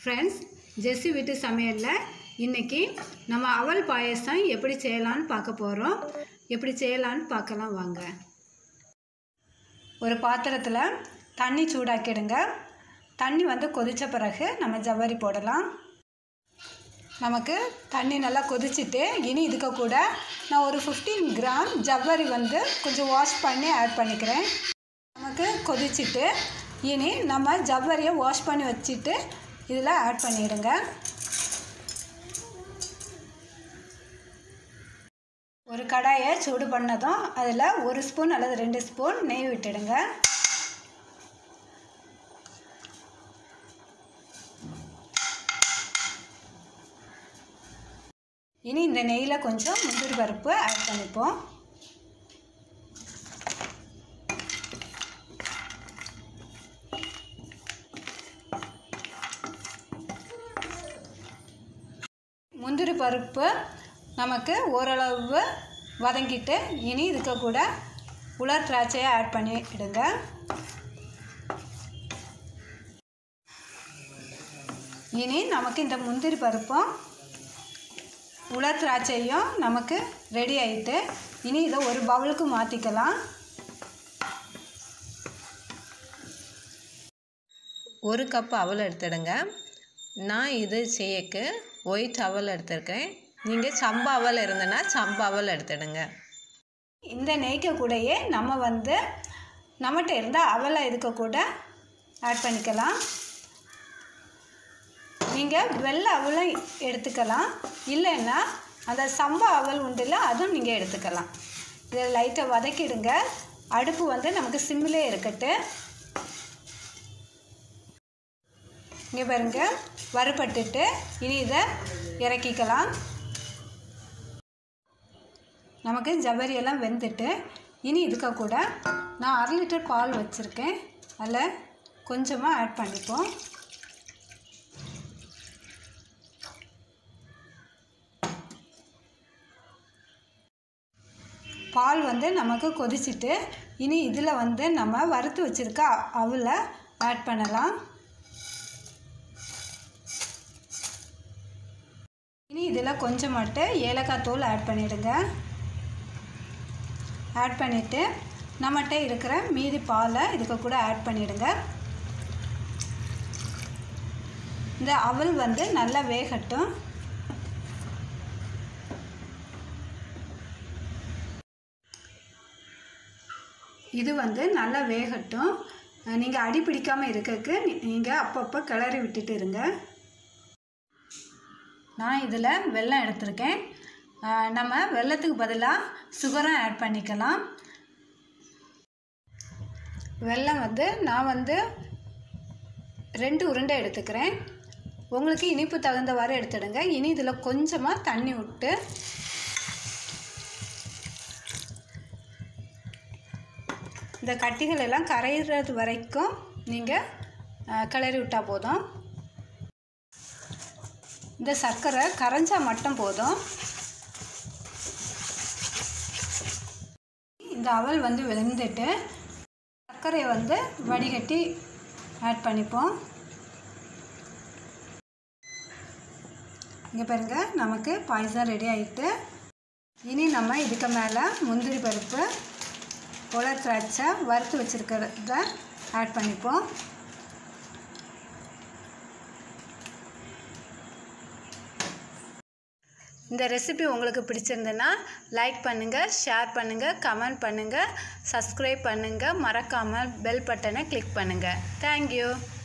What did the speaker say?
friends ஜெஸ்ஸி வீட்டு சமையலில் இன்றைக்கி நம்ம அவல் பாயசம் எப்படி செய்யலான்னு பார்க்க போகிறோம் எப்படி செய்யலான்னு பார்க்கலாம் வாங்க ஒரு பாத்திரத்தில் தண்ணி சூடாக்கிடுங்க தண்ணி வந்து கொதித்த பிறகு நம்ம ஜவ்வரி போடலாம் நமக்கு தண்ணி நல்லா கொதிச்சுட்டு இனி இதுக்கு கூட நான் ஒரு ஃபிஃப்டீன் கிராம் ஜவ்வரி வந்து கொஞ்சம் வாஷ் பண்ணி ஆட் பண்ணிக்கிறேன் நமக்கு கொதிச்சுட்டு இனி நம்ம ஜவ்வரியை வாஷ் பண்ணி வச்சுட்டு இதில் ஆட் பண்ணிவிடுங்க ஒரு கடாயை சூடு பண்ணதும் அதில் ஒரு ஸ்பூன் அல்லது ரெண்டு ஸ்பூன் நெய் விட்டுடுங்க இனி இந்த நெய்யில் கொஞ்சம் முந்திரி பருப்பு ஆட் பண்ணிப்போம் முந்திரி பருப்பு நமக்கு ஓரளவு வதங்கிட்டு இனி இதுக்கு கூட உலர் திராட்சையை ஆட் பண்ணிவிடுங்க இனி நமக்கு இந்த முந்திரி பருப்பும் உலர் திராட்சையும் நமக்கு ரெடி ஆகிட்டு இனி இதை ஒரு பவுலுக்கு மாற்றிக்கலாம் ஒரு கப் அவல் எடுத்துடுங்க நான் இது செய்யக்கு ஒயிட் அவல் எடுத்திருக்கேன் நீங்கள் சம்பா அவல் இருந்ததுன்னா சம்பா அவல் எடுத்துடுங்க இந்த நெய்க்க கூடயே நம்ம வந்து நம்மகிட்ட இருந்தால் அவலை இதுக்கு கூட ஆட் பண்ணிக்கலாம் நீங்கள் வெள்ளை அவலும் எடுத்துக்கலாம் இல்லைன்னா அந்த சம்பா அவல் உண்டுல அதுவும் நீங்கள் எடுத்துக்கலாம் இதை லைட்டாக வதக்கிடுங்க அடுப்பு வந்து நமக்கு சிம்மிலே இருக்கட்டு இங்கே பாருங்க வறுபட்டுட்டு இனி இதை இறக்கிக்கலாம் நமக்கு ஜவ்வரி எல்லாம் வெந்துட்டு இனி இதுக்கு கூட நான் அரை லிட்டர் பால் வச்சுருக்கேன் அதில் கொஞ்சமாக ஆட் பண்ணிப்போம் பால் வந்து நமக்கு கொதிச்சுட்டு இனி இதில் வந்து நம்ம வறுத்து வச்சுருக்க அவலை ஆட் பண்ணலாம் இனி இதில் கொஞ்சம் மட்டும் ஏலக்காய் தூள் ஆட் பண்ணிவிடுங்க ஆட் பண்ணிவிட்டு நம்மகிட்ட இருக்கிற மீதி பாலை இதுக்கு கூட ஆட் பண்ணிவிடுங்க இந்த அவல் வந்து நல்லா வேகட்டும் இது வந்து நல்லா வேகட்டும் நீங்கள் அடி பிடிக்காமல் இருக்கக்கு நீங்கள் அப்பப்போ கிளறி விட்டுட்டு இருங்க நான் இதில் வெல்லம் எடுத்திருக்கேன் நம்ம வெல்லத்துக்கு பதிலாக சுகரும் ஆட் பண்ணிக்கலாம் வெல்லம் வந்து நான் வந்து ரெண்டு உருண்டை எடுத்துக்கிறேன் உங்களுக்கு இனிப்பு தகுந்தவாறு எடுத்துடுங்க இனி இதில் கொஞ்சமாக தண்ணி விட்டு இந்த கட்டிகள் எல்லாம் கரையிறது வரைக்கும் நீங்கள் கிளறி விட்டால் போதும் இந்த சர்க்கரை கரைஞ்சா மட்டும் போதும் இந்த அவல் வந்து வெந்துட்டு சர்க்கரையை வந்து வடிகட்டி ஆட் பண்ணிப்போம் இங்கே பாருங்க நமக்கு பாயசம் ரெடி ஆகிட்டு இனி நம்ம இதுக்கு மேலே முந்திரி பருப்பு உலர் திராட்சை வறுத்து வச்சுருக்கிறத ஆட் பண்ணிப்போம் இந்த ரெசிபி உங்களுக்கு பிடிச்சிருந்துன்னா லைக் பண்ணுங்கள் ஷேர் பண்ணுங்கள் கமெண்ட் பண்ணுங்கள் சப்ஸ்கிரைப் பண்ணுங்கள் மறக்காமல் பெல் பட்டனை கிளிக் பண்ணுங்கள் தேங்க்யூ